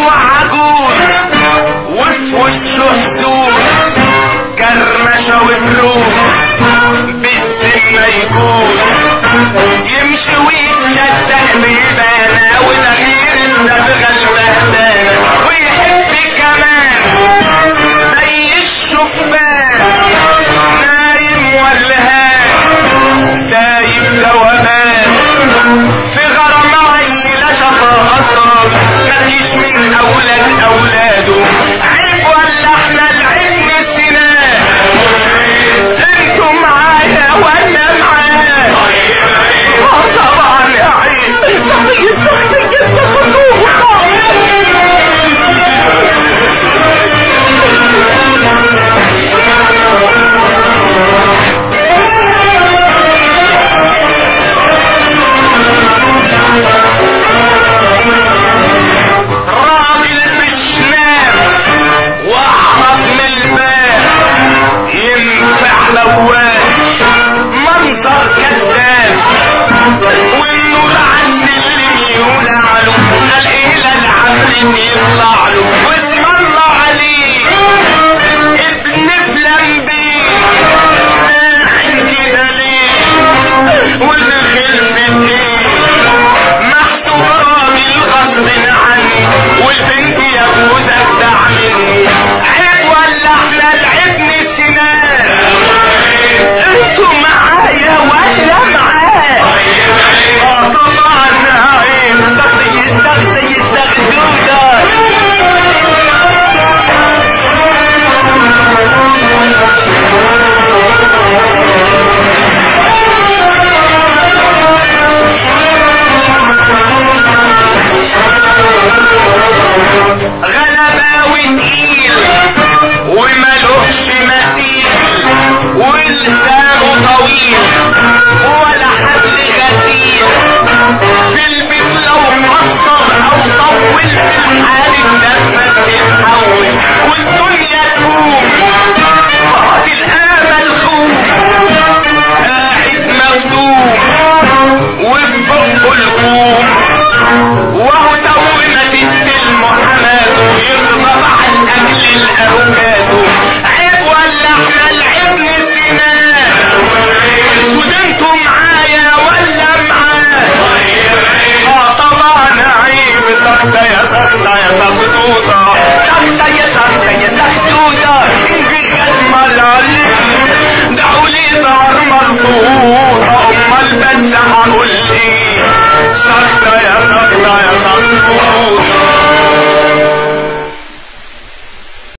وعجوز وفي وشه هزوز كرمشة وبروز بالسن يجوز يمشي ويتشدق بيبانة وده غير الصبغة البهدانة ويحب كمان زي الشبان نايم ولهان دايب دوبان في غرام عيلة شفا أسرار مفيش من أولاد أولاده عيب ولا احنا العيب نسيناه انتوا معايا ولا معاه اه طبعا يا عيب صحيح صحيح راجل مش نام واعرض من الباب ينفع لواب منظر كذاب والنور على السلم يولع له قال ايه العفريت يطلع له واسم الله عليه ابن فلان ناعم كده ليه والخلف ايه محسوب راجل غصب عني والبنت يا جوزة بتاع مني عيب ولا احنا العيب نسيناه انتوا معايا ولا معاه اه طبعا عيب سخطي سخطي سخدودة غلباوي تقيل وملوش مثيل ولسانه طويل ولا حبل غسيل في البيت لو قصر او طول في الحال الدم بتتحول والدنيا تقوم بعد الامل خوف قاعد مخدوم وفي بقه الكوم وهو تونا تستلم حماده يغضب عن اجل الاوكاد عيب ولا احنا العيب نسيناه وانتوا معايا ولا معاه اه طبعا عيب سخطة يا سخطة يا سخطوطة سخطة يا سخطة يا سخطوطة انجي جزمة العليم دعولي ظهر مظبوطة امال بس هقول ايه سخطة يا سخطة يا سخطوطة